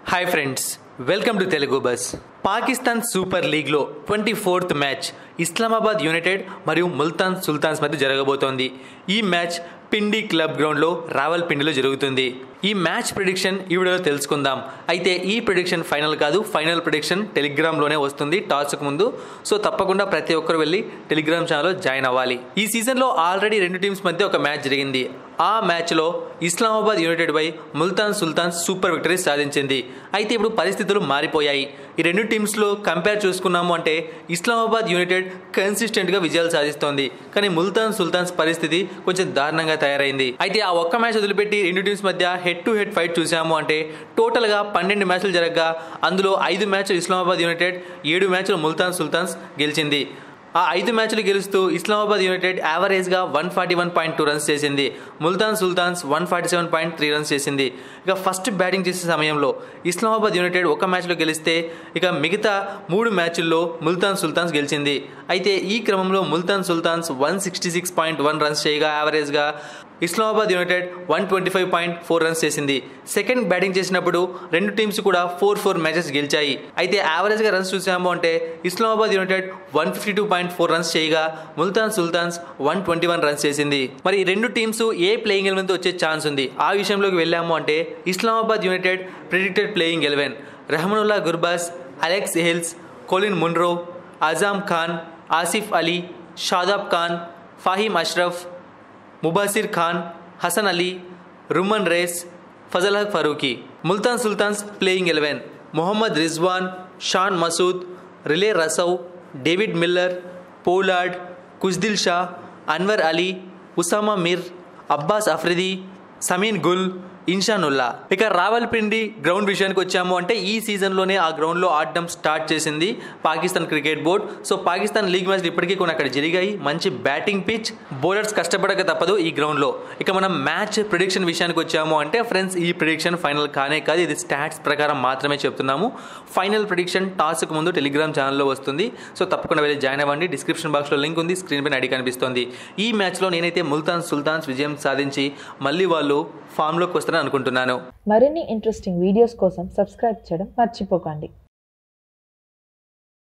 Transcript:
hi friends welcome to Telugu bus Pakistan super లీగ్లో twenty fourth match Islamabad United మరియు Multan sultans మధ్య జరగబోతోంది ఈ మ్యాచ్ పిండి క్లబ్ గ్రౌండ్లో రావల్పిండిలో జరుగుతుంది ఈ మ్యాచ్ ప్రిడిక్షన్ ఈ వీడియోలో తెలుసుకుందాం అయితే ఈ ప్రిడిక్షన్ ఫైనల్ కాదు ఫైనల్ ప్రిడిక్షన్ టెలిగ్రామ్లోనే వస్తుంది టాస్కు ముందు సో తప్పకుండా ప్రతి ఒక్కరు వెళ్ళి టెలిగ్రామ్ ఛానల్లో జాయిన్ అవ్వాలి ఈ సీజన్లో ఆల్రెడీ రెండు టీమ్స్ మధ్య ఒక మ్యాచ్ జరిగింది ఆ మ్యాచ్లో ఇస్లామాబాద్ యునైటెడ్ పై ముల్తాన్ సుల్తాన్ సూపర్ విక్టరీ సాధించింది అయితే ఇప్పుడు పరిస్థితులు మారిపోయాయి ఈ రెండు టీమ్స్లో కంపేర్ చూసుకున్నాము అంటే ఇస్లామాబాద్ యునైటెడ్ కన్సిస్టెంట్గా విజయాలు సాధిస్తోంది కానీ ముల్తాన్ సుల్తాన్స్ పరిస్థితి కొంచెం దారుణంగా తయారైంది అయితే ఆ ఒక్క మ్యాచ్ వదిలిపెట్టి రెండు టీమ్స్ మధ్య హెడ్ టు హెడ్ ఫైట్ చూసాము అంటే టోటల్గా పన్నెండు మ్యాచ్లు జరగగా అందులో ఐదు మ్యాచ్లు ఇస్లామాబాద్ యునైటెడ్ ఏడు మ్యాచ్లు ముల్తాన్ సుల్తాన్స్ గెలిచింది ఆ ఐదు మ్యాచ్లు గెలుస్తూ ఇస్లామాబాద్ యునైటెడ్ యావరేజ్గా one forty one point two runs చేసింది Multan Sultans one forty seven point three runs చేసింది ఇక ఫస్ట్ బ్యాటింగ్ చేసే సమయంలో ఇస్లామాబాద్ యునైటెడ్ ఒక మ్యాచ్లో గెలిస్తే ఇక మిగతా మూడు మ్యాచ్ల్లో ముల్తాన్ సుల్తాన్స్ గెలిచింది అయితే ఈ క్రమంలో Multan Sultans one sixty six point one runs చేయగా యావరేజ్గా Islamabad United one twenty five point four runs చేసింది సెకండ్ బ్యాటింగ్ చేసినప్పుడు రెండు టీమ్స్ కూడా ఫోర్ ఫోర్ మ్యాచెస్ గెలిచాయి అయితే యావరేజ్గా రన్స్ చూసాము అంటే Islamabad United one fifty two point four runs చేయగా Multan Sultans one twenty one runs చేసింది మరి ఈ రెండు టీమ్స్ ఏ ప్లేయింగ్ ఎలెవెన్తో వచ్చే ఛాన్స్ ఉంది ఆ విషయంలోకి వెళ్ళాము అంటే Islamabad United predicted playing eleven Rahmanullah Gurbaz Alex Hales Colin Munro Azam Khan Asif Ali Shadab Khan Faheem Ashraf Mubasir Khan Hasan Ali Rumman Raees Fazal Haq Farooqi Multan Sultans playing eleven Mohammad Rizwan Shan Masood Rilee Rossouw David Miller Pollard Khushdil Shah Anwar Ali Usama Mir Abbas Afridi Sameen Gul Ihsanullah ఇక రావల్పిండి గ్రౌండ్ విషయానికి వచ్చాము అంటే ఈ సీజన్లోనే ఆ గ్రౌండ్లో ఆడడం స్టార్ట్ చేసింది Pakistan cricket board so Pakistan league మ్యాచ్లు ఇప్పటికీ కొన్ని అక్కడ జరిగాయి మంచి బ్యాటింగ్ పిచ్ బౌలర్స్ కష్టపడక తప్పదు ఈ గ్రౌండ్లో ఇక మనం మ్యాచ్ ప్రిడిక్షన్ విషయానికి వచ్చాము అంటే ఫ్రెండ్స్ ఈ ప్రిడిక్షన్ ఫైనల్ కానే కాదు ఇది స్టాట్స్ ప్రకారం మాత్రమే చెప్తున్నాము ఫైనల్ ప్రిడిక్షన్ టాస్క్ ముందు టెలిగ్రామ్ ఛానల్లో వస్తుంది సో తప్పకుండా వెళ్ళి జాయిన్ అవ్వండి డిస్క్రిప్షన్ బాక్స్లో లింక్ ఉంది స్క్రీన్ పైన ఐడి కనిపిస్తుంది ఈ మ్యాచ్లో నేనైతే ముల్తాన్ సుల్తాన్స్ విజయం సాధించి మళ్ళీ వాళ్ళు ఫామ్లోకి వస్తారని అనుకుంటున్నాను మరిన్ని ఇంట్రెస్టింగ్ వీడియోస్ కోసం సబ్స్క్రైబ్ చేయడం మర్చిపోకండి